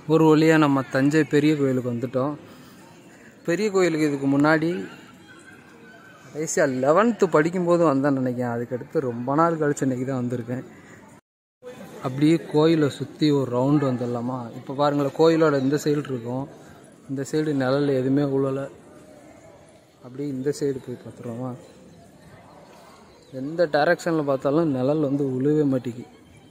ஒரு வழியாக நம்ம தஞ்சை பெரிய கோயிலுக்கு வந்துட்டோம் பெரிய கோயிலுக்கு இதுக்கு முன்னாடி கடைசியாக லெவன்த்து படிக்கும்போது வந்தேன்னு நினைக்கிறேன் அதுக்கடுத்து ரொம்ப நாள் கழிச்சு இன்னைக்கு தான் வந்திருக்கேன் அப்படியே கோயிலை சுற்றி ஒரு ரவுண்டு வந்துடலாமா இப்போ பாருங்களேன் கோயிலோட இந்த சைடு இருக்கும் இந்த சைடு நிழல் எதுவுமே உழலை அப்படியே இந்த சைடு போய் பார்த்துருவோமா எந்த டைரக்ஷனில் பார்த்தாலும் நிழல் வந்து உழுவே மாட்டேங்கி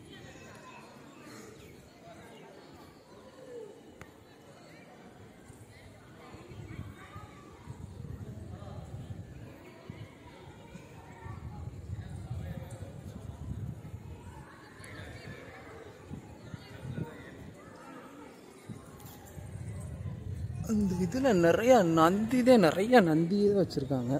அந்த இதில் நிறைய நந்தி தான் நிறைய நந்தியே வச்சுருக்காங்க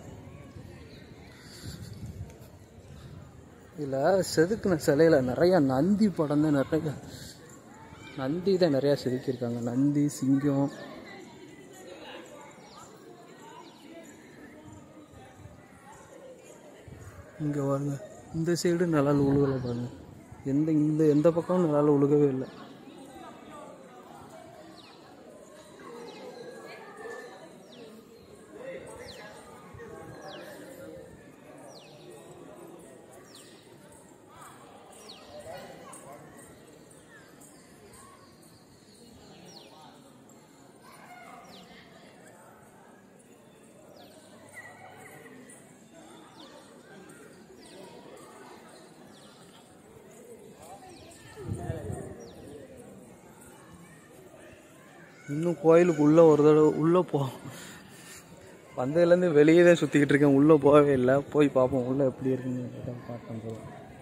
இதில் செதுக்கின சிலையில் நிறைய நந்தி படம் தான் நிறைய நந்தி தான் நிறையா செதுக்கியிருக்காங்க நந்தி சிங்கம் இங்கே பாருங்க இந்த சைடு நிழல் உழுகலை பாருங்க எந்த இந்த எந்த பக்கமும் நிழல் உழுகவே இல்லை இன்னும் கோயிலுக்கு உள்ளே ஒரு தடவை உள்ளே போ வந்ததுலேருந்து வெளியே தான் சுற்றிக்கிட்டு இருக்கேன் உள்ளே போகவே இல்லை போய் பார்ப்போம் உள்ளே எப்படி இருக்குன்னு பார்ப்போம் போல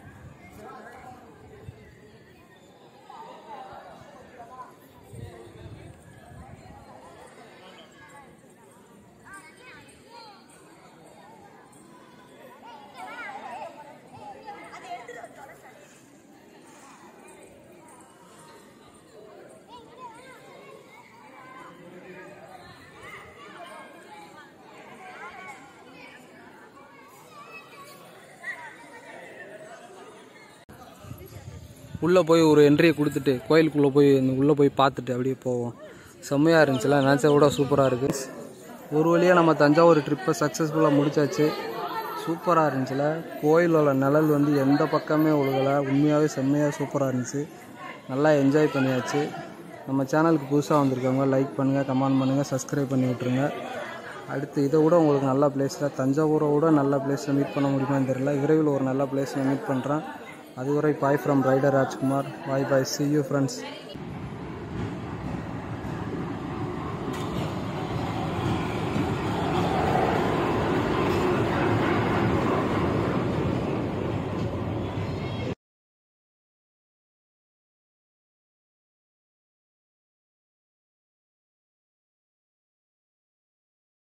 உள்ளே போய் ஒரு என்ட்ரியை கொடுத்துட்டு கோயிலுக்குள்ளே போய் உள்ளே போய் பார்த்துட்டு அப்படியே போவோம் செம்மையாக இருந்துச்சுல நினச்சா கூட சூப்பராக இருக்குது ஒரு வழியாக நம்ம தஞ்சாவூர் ட்ரிப்பை சக்ஸஸ்ஃபுல்லாக முடிச்சாச்சு சூப்பராக இருந்துச்சுல கோயிலோட நிழல் வந்து எந்த பக்கமே ஒழுகலை உண்மையாகவே செம்மையாக சூப்பராக இருந்துச்சு நல்லா என்ஜாய் பண்ணியாச்சு நம்ம சேனலுக்கு புதுசாக வந்திருக்கவங்க லைக் பண்ணுங்கள் கமெண்ட் பண்ணுங்கள் சப்ஸ்கிரைப் பண்ணி விட்ருங்க அடுத்து இதை விட உங்களுக்கு நல்ல பிளேஸில் தஞ்சாவூரை விட நல்ல பிளேஸில் மீட் பண்ண முடியுமான்னு தெரியல விரைவில் ஒரு நல்ல பிளேஸில் மீட் பண்ணுறேன் அதுவரை bye from rider Rajkumar bye bye see you friends